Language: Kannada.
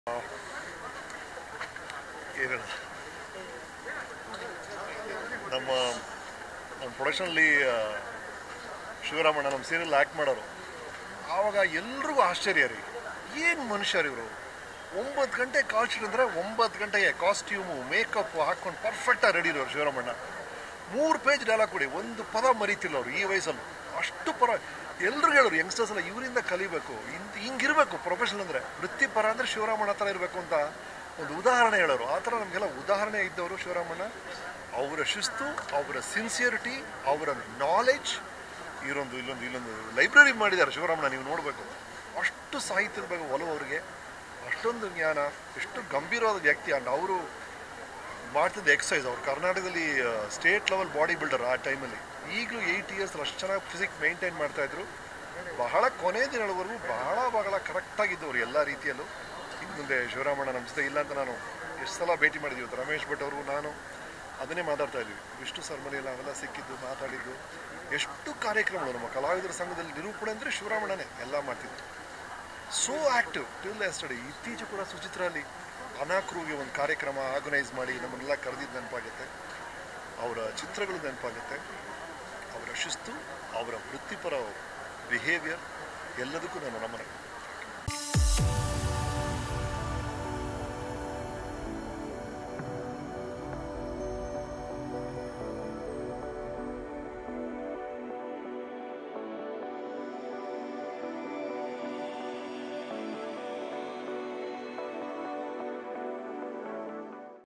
ಏನು ನಮ್ಮ ನಮ್ಮ ಪ್ರೊಡಕ್ಷನಲ್ಲಿ ಶಿವರಾಮಣ್ಣ ನಮ್ಮ ಸೀರಿಯಲ್ ಆ್ಯಕ್ಟ್ ಮಾಡೋರು ಆವಾಗ ಎಲ್ರಿಗೂ ಆಶ್ಚರ್ಯ ರೀ ಏನು ಮನುಷ್ಯರು ಇವರು ಒಂಬತ್ತು ಗಂಟೆ ಕಾಲ್ ಶೀಟ್ ಅಂದರೆ ಒಂಬತ್ತು ಗಂಟೆಗೆ ಕಾಸ್ಟ್ಯೂಮು ಮೇಕಪ್ ಹಾಕ್ಕೊಂಡು ಪರ್ಫೆಕ್ಟಾಗಿ ರೆಡಿ ಇರೋರು ಶಿವರಾಮಣ್ಣ ಮೂರು ಪೇಜ್ ಡೈಲಾಗ್ ಕೊಡಿ ಒಂದು ಪದ ಮರೀತಿಲ್ಲ ಅವರು ಈ ವಯಸ್ಸಲ್ಲೂ ಅಷ್ಟು ಪರ ಎಲ್ರಿಗೂ ಹೇಳೋರು ಯಂಗ್ಸ್ಟರ್ಸ್ ಎಲ್ಲ ಇವರಿಂದ ಕಲಿಬೇಕು ಇಂತ ಹಿಂಗಿರಬೇಕು ಪ್ರೊಫೆಷನಲ್ ಅಂದರೆ ವೃತ್ತಿಪರ ಅಂದರೆ ಶಿವರಾಮಣ್ಣ ಥರ ಇರಬೇಕು ಅಂತ ಒಂದು ಉದಾಹರಣೆ ಹೇಳೋರು ಆ ಥರ ನಮಗೆಲ್ಲ ಉದಾಹರಣೆ ಇದ್ದವರು ಶಿವರಾಮಣ್ಣ ಅವರ ಶಿಸ್ತು ಅವರ ಸಿನ್ಸಿಯರಿಟಿ ಅವರ ನಾಲೆಡ್ಜ್ ಇಲ್ಲೊಂದು ಇಲ್ಲೊಂದು ಇಲ್ಲೊಂದು ಲೈಬ್ರರಿ ಮಾಡಿದ್ದಾರೆ ಶಿವರಾಮಣ್ಣ ನೀವು ನೋಡಬೇಕು ಅಷ್ಟು ಸಾಹಿತ್ಯದ ಬಗ್ಗೆ ಒಲವು ಅವರಿಗೆ ಅಷ್ಟೊಂದು ಜ್ಞಾನ ಎಷ್ಟು ಗಂಭೀರವಾದ ವ್ಯಕ್ತಿ ಅಂಡ್ ಅವರು ಮಾಡ್ತಿದ್ದ ಎಕ್ಸಸೈಸ್ ಅವ್ರು ಕರ್ನಾಟಕದಲ್ಲಿ ಸ್ಟೇಟ್ ಲೆವೆಲ್ ಬಾಡಿ ಬಿಲ್ಡರ್ ಆ ಟೈಮಲ್ಲಿ ಈಗಲೂ ಏಯ್ಟ್ ಇಯರ್ಸ್ ಅಷ್ಟು ಚೆನ್ನಾಗಿ ಫಿಸಿಕ್ ಮೇಂಟೈನ್ ಮಾಡ್ತಾ ಇದ್ರು ಬಹಳ ಕೊನೆ ದಿನಗಳವರೆಗೂ ಬಹಳ ಬಹಳ ಕರೆಕ್ಟಾಗಿದ್ದವರು ಎಲ್ಲ ರೀತಿಯಲ್ಲೂ ಇನ್ನು ಮುಂದೆ ಶಿವರಾಮಣ್ಣ ನಮ್ಮ ಜೊತೆ ಇಲ್ಲ ಅಂತ ನಾನು ಎಷ್ಟು ಸಲ ಭೇಟಿ ಮಾಡಿದ್ವಿ ಇವತ್ತು ರಮೇಶ್ ಭಟ್ ಅವರು ನಾನು ಅದನ್ನೇ ಮಾತಾಡ್ತಾ ಇದ್ವಿ ವಿಷ್ಣು ಸರ್ ಮನೆಯಲ್ಲಿ ನಾವೆಲ್ಲ ಸಿಕ್ಕಿದ್ದು ಮಾತಾಡಿದ್ದು ಎಷ್ಟು ಕಾರ್ಯಕ್ರಮಗಳು ನಮ್ಮ ಕಲಾವಿದರ ಸಂಘದಲ್ಲಿ ನಿರೂಪಣೆ ಅಂದರೆ ಶಿವರಾಮಣ್ಣನೇ ಎಲ್ಲ ಮಾಡ್ತಿದ್ರು ಸೋ ಆಕ್ಟಿವ್ ಟಿಲ್ ಎಸ್ಟಡಿ ಇತ್ತೀಚೆಗೆ ಕೂಡ ಸುಚಿತ್ರ ಅಲ್ಲಿ ಅನಾಕ್ರೂಗೆ ಒಂದು ಕಾರ್ಯಕ್ರಮ ಆರ್ಗನೈಸ್ ಮಾಡಿ ನಮ್ಮನ್ನೆಲ್ಲ ಕರೆದಿದ್ದು ನೆನಪಾಗುತ್ತೆ ಅವರ ಚಿತ್ರಗಳು ನೆನಪಾಗುತ್ತೆ ಅವರ ಶಿಸ್ತು ಅವರ ವೃತ್ತಿಪರ ಬಿಹೇವಿಯರ್ ಎಲ್ಲದಕ್ಕೂ ನಾನು ನಮನ